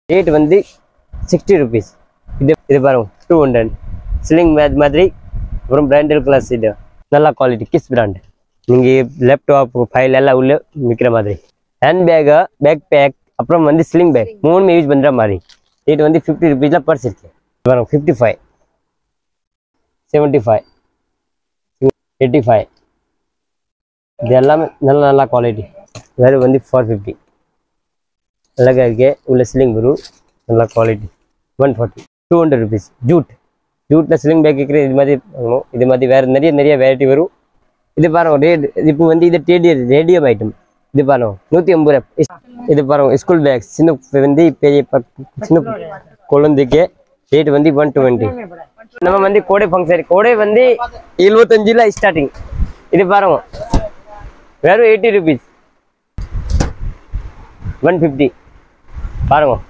rate வந்து sixty rupees இது இது பாருங்க டூ ஹண்ட்ரட் ஸ்லிங் மேத் மாதிரி அப்புறம் பிராண்டட் கிளாஸ் இது நல்ல குவாலிட்டி கிஸ் பிராண்ட் நீங்கள் லேப்டாப் ஃபைல் எல்லாம் உள்ள விற்கிற மாதிரி ஹேண்ட் பேக்கு பேக் பேக் அப்புறம் வந்து ஸ்லிங் பேக் மூணுமே யூஸ் பண்ணுற மாதிரி ரேட் வந்து ஃபிஃப்டி ருபீஸில் பர்ஸ் இருக்கு பாருங்க fifty five seventy five eighty five இது எல்லாமே நல்ல நல்ல குவாலிட்டி வேறு வந்து ஃபோர் ஃபிஃப்டி அழகாக இருக்கு உள்ள ஸ்லிங் வரும் நல்ல quality one forty two hundred rupees jute ஜூட்டில் ஸ்லிங் பேக் இருக்கிற இது மாதிரி வாங்கணும் இது மாதிரி வேறு நிறைய நிறைய வெரைட்டி வரும் இது பாருங்க ரேட் இப்போ வந்து இது டேடிய ரேடியம் ஐட்டம் இது பாருங்க நூற்றி ஐம்பது ரூபா இது பாருங்க ஸ்கூல் பேக் சின்ன வந்து பெரிய ப- சின்ன குழந்தைக்கு ரேட் வந்து ஒன் டுவெண்ட்டி நம்ம வந்து கோடை ஃபங்க்ஷன் கோடை வந்து எழுபத்தஞ்சில் ஸ்டார்டிங் இது பாருங்க வெறும் எயிட்டி ருபீஸ் ஒன் ஃபிஃப்டி பாருங்க